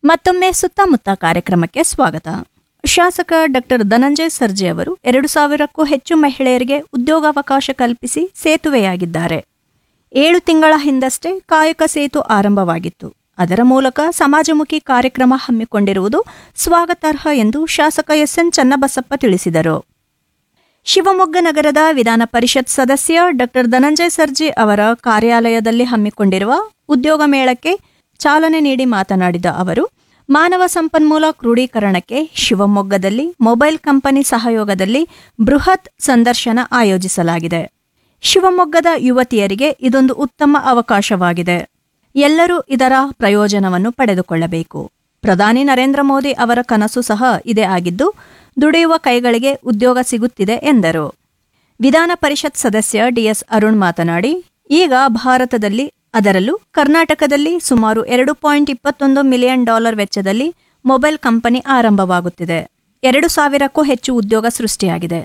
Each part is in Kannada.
ಮತ್ತೊಮ್ಮೆ ಸುತ್ತಮುತ್ತ ಕಾರ್ಯಕ್ರಮಕ್ಕೆ ಸ್ವಾಗತ ಶಾಸಕ ಡಾಕ್ಟರ್ ಧನಂಜಯ ಸರ್ಜೆ ಅವರು ಎರಡು ಸಾವಿರಕ್ಕೂ ಹೆಚ್ಚು ಮಹಿಳೆಯರಿಗೆ ಉದ್ಯೋಗಾವಕಾಶ ಕಲ್ಪಿಸಿ ಸೇತುವೆಯಾಗಿದ್ದಾರೆ ಏಳು ತಿಂಗಳ ಹಿಂದಷ್ಟೇ ಕಾಯಕ ಸೇತು ಆರಂಭವಾಗಿತ್ತು ಅದರ ಮೂಲಕ ಸಮಾಜಮುಖಿ ಕಾರ್ಯಕ್ರಮ ಹಮ್ಮಿಕೊಂಡಿರುವುದು ಸ್ವಾಗತಾರ್ಹ ಎಂದು ಶಾಸಕ ಎಸ್ಎನ್ ಚನ್ನಬಸಪ್ಪ ತಿಳಿಸಿದರು ಶಿವಮೊಗ್ಗ ನಗರದ ವಿಧಾನ ಪರಿಷತ್ ಸದಸ್ಯ ಡಾಕ್ಟರ್ ಧನಂಜಯ ಸರ್ಜಿ ಅವರ ಕಾರ್ಯಾಲಯದಲ್ಲಿ ಹಮ್ಮಿಕೊಂಡಿರುವ ಉದ್ಯೋಗ ಮೇಳಕ್ಕೆ ಚಾಲನೆ ನೀಡಿ ಮಾತನಾಡಿದ ಅವರು ಮಾನವ ಸಂಪನ್ಮೂಲ ಕ್ರೋಢೀಕರಣಕ್ಕೆ ಶಿವಮೊಗ್ಗದಲ್ಲಿ ಮೊಬೈಲ್ ಕಂಪನಿ ಸಹಯೋಗದಲ್ಲಿ ಬೃಹತ್ ಸಂದರ್ಶನ ಆಯೋಜಿಸಲಾಗಿದೆ ಶಿವಮೊಗ್ಗದ ಯುವತಿಯರಿಗೆ ಇದೊಂದು ಉತ್ತಮ ಅವಕಾಶವಾಗಿದೆ ಎಲ್ಲರೂ ಇದರ ಪ್ರಯೋಜನವನ್ನು ಪಡೆದುಕೊಳ್ಳಬೇಕು ಪ್ರಧಾನಿ ನರೇಂದ್ರ ಮೋದಿ ಅವರ ಕನಸು ಸಹ ಇದೇ ಆಗಿದ್ದು ದುಡಿಯುವ ಕೈಗಳಿಗೆ ಉದ್ಯೋಗ ಸಿಗುತ್ತಿದೆ ಎಂದರು ವಿಧಾನ ಪರಿಷತ್ ಸದಸ್ಯ ಡಿಎಸ್ ಅರುಣ್ ಮಾತನಾಡಿ ಈಗ ಭಾರತದಲ್ಲಿ ಅದರಲ್ಲೂ ಕರ್ನಾಟಕದಲ್ಲಿ ಸುಮಾರು ಎರಡು ಪಾಯಿಂಟ್ ಇಪ್ಪತ್ತೊಂದು ಮಿಲಿಯನ್ ಡಾಲರ್ ವೆಚ್ಚದಲ್ಲಿ ಮೊಬೈಲ್ ಕಂಪನಿ ಆರಂಭವಾಗುತ್ತಿದೆ ಎರಡು ಸಾವಿರಕ್ಕೂ ಹೆಚ್ಚು ಉದ್ಯೋಗ ಸೃಷ್ಟಿಯಾಗಿದೆ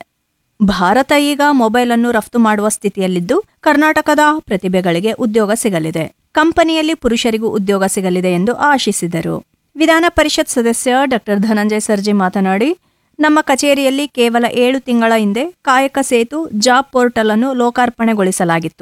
ಭಾರತ ಈಗ ಮೊಬೈಲ್ ಅನ್ನು ರಫ್ತು ಮಾಡುವ ಸ್ಥಿತಿಯಲ್ಲಿದ್ದು ಕರ್ನಾಟಕದ ಪ್ರತಿಭೆಗಳಿಗೆ ಉದ್ಯೋಗ ಸಿಗಲಿದೆ ಕಂಪನಿಯಲ್ಲಿ ಪುರುಷರಿಗೂ ಉದ್ಯೋಗ ಸಿಗಲಿದೆ ಎಂದು ಆಶಿಸಿದರು ವಿಧಾನ ಪರಿಷತ್ ಸದಸ್ಯ ಡಾಕ್ಟರ್ ಧನಂಜಯ ಸರ್ಜಿ ಮಾತನಾಡಿ ನಮ್ಮ ಕಚೇರಿಯಲ್ಲಿ ಕೇವಲ ಏಳು ತಿಂಗಳ ಹಿಂದೆ ಕಾಯಕ ಸೇತು ಜಾಬ್ ಪೋರ್ಟಲ್ ಅನ್ನು ಲೋಕಾರ್ಪಣೆಗೊಳಿಸಲಾಗಿತ್ತು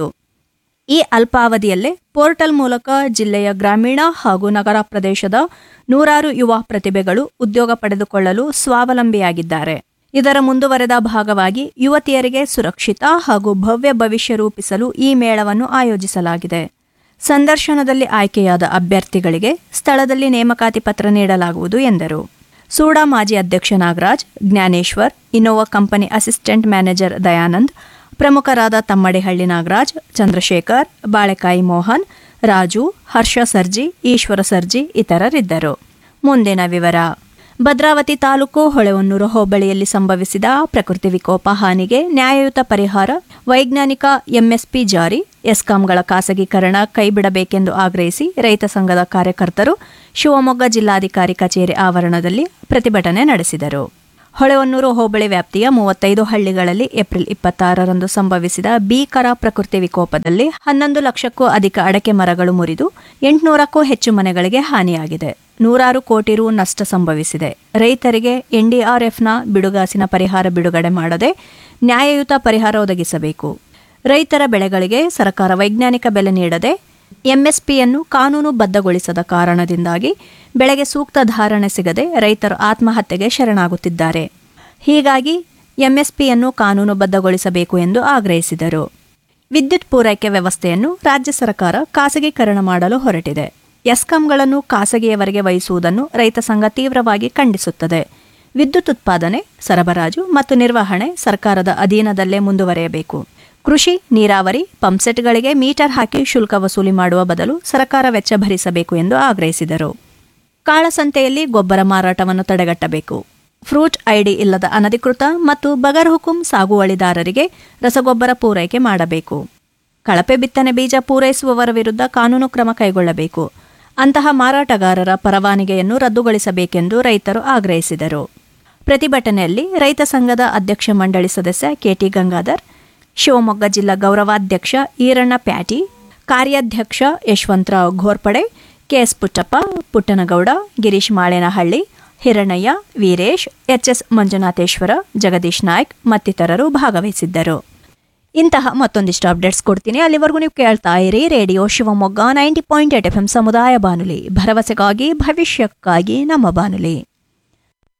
ಈ ಅಲ್ಪಾವಧಿಯಲ್ಲೇ ಪೋರ್ಟಲ್ ಮೂಲಕ ಜಿಲ್ಲೆಯ ಗ್ರಾಮೀಣ ಹಾಗೂ ನಗರ ಪ್ರದೇಶದ ನೂರಾರು ಯುವ ಪ್ರತಿಭೆಗಳು ಉದ್ಯೋಗ ಪಡೆದುಕೊಳ್ಳಲು ಸ್ವಾವಲಂಬಿಯಾಗಿದ್ದಾರೆ ಇದರ ಮುಂದುವರೆದ ಭಾಗವಾಗಿ ಯುವತಿಯರಿಗೆ ಸುರಕ್ಷಿತ ಹಾಗೂ ಭವ್ಯ ಭವಿಷ್ಯ ರೂಪಿಸಲು ಈ ಮೇಳವನ್ನು ಆಯೋಜಿಸಲಾಗಿದೆ ಸಂದರ್ಶನದಲ್ಲಿ ಆಯ್ಕೆಯಾದ ಅಭ್ಯರ್ಥಿಗಳಿಗೆ ಸ್ಥಳದಲ್ಲಿ ನೇಮಕಾತಿ ಪತ್ರ ನೀಡಲಾಗುವುದು ಎಂದರು ಸೂಡಾ ಮಾಜಿ ಅಧ್ಯಕ್ಷ Nagaraj Gnaneshwar Innova company assistant manager Dayanand ಪ್ರಮುಖರಾದ ತಮ್ಮಡಿಹಳ್ಳಿ ನಾಗರಾಜ್ ಚಂದ್ರಶೇಖರ್ ಬಾಳೆಕಾಯಿ ಮೋಹನ್ ರಾಜು ಹರ್ಷ ಸರ್ಜಿ ಈಶ್ವರ ಸರ್ಜಿ ಇತರರಿದ್ದರು ಮುಂದಿನ ವಿವರ ಭದ್ರಾವತಿ ತಾಲೂಕು ಹೊಳೆಹೊನ್ನೂರು ಹೋಬಳಿಯಲ್ಲಿ ಸಂಭವಿಸಿದ ಪ್ರಕೃತಿ ವಿಕೋಪ ಹಾನಿಗೆ ನ್ಯಾಯಯುತ ಪರಿಹಾರ ವೈಜ್ಞಾನಿಕ ಎಂಎಸ್ಪಿ ಜಾರಿ ಎಸ್ಕಾಂಗಳ ಖಾಸಗೀಕರಣ ಕೈಬಿಡಬೇಕೆಂದು ಆಗ್ರಹಿಸಿ ರೈತ ಸಂಘದ ಕಾರ್ಯಕರ್ತರು ಶಿವಮೊಗ್ಗ ಜಿಲ್ಲಾಧಿಕಾರಿ ಕಚೇರಿ ಆವರಣದಲ್ಲಿ ಪ್ರತಿಭಟನೆ ನಡೆಸಿದರು ಹೊಳೆಹೊನ್ನೂರು ಹೋಬಳಿ ವ್ಯಾಪ್ತಿಯ ಮೂವತ್ತೈದು ಹಳ್ಳಿಗಳಲ್ಲಿ ಏಪ್ರಿಲ್ ಇಪ್ಪತ್ತಾರರಂದು ಸಂಭವಿಸಿದ ಭೀಕರ ಪ್ರಕೃತಿ ವಿಕೋಪದಲ್ಲಿ ಹನ್ನೊಂದು ಲಕ್ಷಕ್ಕೂ ಅಧಿಕ ಅಡಕೆ ಮರಗಳು ಮುರಿದು ಎಂಟುನೂರಕ್ಕೂ ಹೆಚ್ಚು ಮನೆಗಳಿಗೆ ಹಾನಿಯಾಗಿದೆ ನೂರಾರು ಕೋಟಿ ರು ನಷ್ಟ ಸಂಭವಿಸಿದೆ ರೈತರಿಗೆ ಎನ್ಡಿಆರ್ಎಫ್ನ ಬಿಡುಗಾಸಿನ ಪರಿಹಾರ ಬಿಡುಗಡೆ ಮಾಡದೆ ನ್ಯಾಯಯುತ ಪರಿಹಾರ ಒದಗಿಸಬೇಕು ರೈತರ ಬೆಳೆಗಳಿಗೆ ಸರ್ಕಾರ ವೈಜ್ಞಾನಿಕ ಬೆಲೆ ನೀಡದೆ ಎಂಎಸ್ಪಿಯನ್ನು ಕಾನೂನುಬದ್ಧಗೊಳಿಸದ ಕಾರಣದಿಂದಾಗಿ ಬೆಳೆಗೆ ಸೂಕ್ತ ಧಾರಣೆ ಸಿಗದೆ ರೈತರು ಆತ್ಮಹತ್ಯೆಗೆ ಶರಣಾಗುತ್ತಿದ್ದಾರೆ ಹೀಗಾಗಿ ಎಂಎಸ್ಪಿಯನ್ನು ಕಾನೂನುಬದ್ಧಗೊಳಿಸಬೇಕು ಎಂದು ಆಗ್ರಹಿಸಿದರು ವಿದ್ಯುತ್ ಪೂರೈಕೆ ವ್ಯವಸ್ಥೆಯನ್ನು ರಾಜ್ಯ ಸರ್ಕಾರ ಖಾಸಗೀಕರಣ ಮಾಡಲು ಹೊರಟಿದೆ ಎಸ್ಕಾಂಗಳನ್ನು ಖಾಸಗಿಯವರಿಗೆ ವಹಿಸುವುದನ್ನು ರೈತ ಸಂಘ ತೀವ್ರವಾಗಿ ಖಂಡಿಸುತ್ತದೆ ವಿದ್ಯುತ್ ಉತ್ಪಾದನೆ ಸರಬರಾಜು ಮತ್ತು ನಿರ್ವಹಣೆ ಸರ್ಕಾರದ ಅಧೀನದಲ್ಲೇ ಮುಂದುವರೆಯಬೇಕು ಕೃಷಿ ನೀರಾವರಿ ಪಂಪ್ಸೆಟ್ಗಳಿಗೆ ಮೀಟರ್ ಹಾಕಿ ಶುಲ್ಕ ವಸೂಲಿ ಮಾಡುವ ಬದಲು ಸರ್ಕಾರ ವೆಚ್ಚ ಭರಿಸಬೇಕು ಎಂದು ಆಗ್ರಹಿಸಿದರು ಕಾಳಸಂತೆಯಲ್ಲಿ ಗೊಬ್ಬರ ಮಾರಾಟವನ್ನು ತಡೆಗಟ್ಟಬೇಕು ಫ್ರೂಟ್ ಐಡಿ ಇಲ್ಲದ ಅನಧಿಕೃತ ಮತ್ತು ಬಗರ್ ಹುಕುಂ ಸಾಗುವಳಿದಾರರಿಗೆ ರಸಗೊಬ್ಬರ ಪೂರೈಕೆ ಮಾಡಬೇಕು ಕಳಪೆ ಬಿತ್ತನೆ ಬೀಜ ಪೂರೈಸುವವರ ವಿರುದ್ಧ ಕಾನೂನು ಕ್ರಮ ಕೈಗೊಳ್ಳಬೇಕು ಅಂತಹ ಮಾರಾಟಗಾರರ ಪರವಾನಗಿಯನ್ನು ರದ್ದುಗೊಳಿಸಬೇಕೆಂದು ರೈತರು ಆಗ್ರಹಿಸಿದರು ಪ್ರತಿಭಟನೆಯಲ್ಲಿ ರೈತ ಸಂಘದ ಅಧ್ಯಕ್ಷ ಮಂಡಳಿ ಸದಸ್ಯ ಕೆಟಿ ಗಂಗಾಧರ್ ಶಿವಮೊಗ್ಗ ಜಿಲ್ಲಾ ಗೌರವಾಧ್ಯಕ್ಷ ಈರಣ್ಣ ಪ್ಯಾಟಿ ಕಾರ್ಯಾಧ್ಯಕ್ಷ ಯಶವಂತರಾವ್ ಘೋರ್ಪಡೆ ಕೆಎಸ್ ಪುಟ್ಟಪ್ಪ ಪುಟ್ಟನಗೌಡ ಗಿರೀಶ್ ಮಾಳೇನಹಳ್ಳಿ ಹಿರಣ್ಣಯ್ಯ ವೀರೇಶ್ ಎಚ್ಎಸ್ ಮಂಜುನಾಥೇಶ್ವರ ಜಗದೀಶ್ ನಾಯ್ಕ್ ಮತ್ತಿತರರು ಭಾಗವಹಿಸಿದ್ದರು ಇಂತಹ ಮತ್ತೊಂದಿಷ್ಟು ಅಪ್ಡೇಟ್ಸ್ ಕೊಡ್ತೀನಿ ಅಲ್ಲಿವರೆಗೂ ನೀವು ಕೇಳ್ತಾ ಇರಿ radio Shivamogga ninety point eight F M ಸಮುದಾಯ ಬಾನುಲಿ ಭರವಸೆಗಾಗಿ ಭವಿಷ್ಯಕ್ಕಾಗಿ ನಮ್ಮ ಬಾನುಲಿ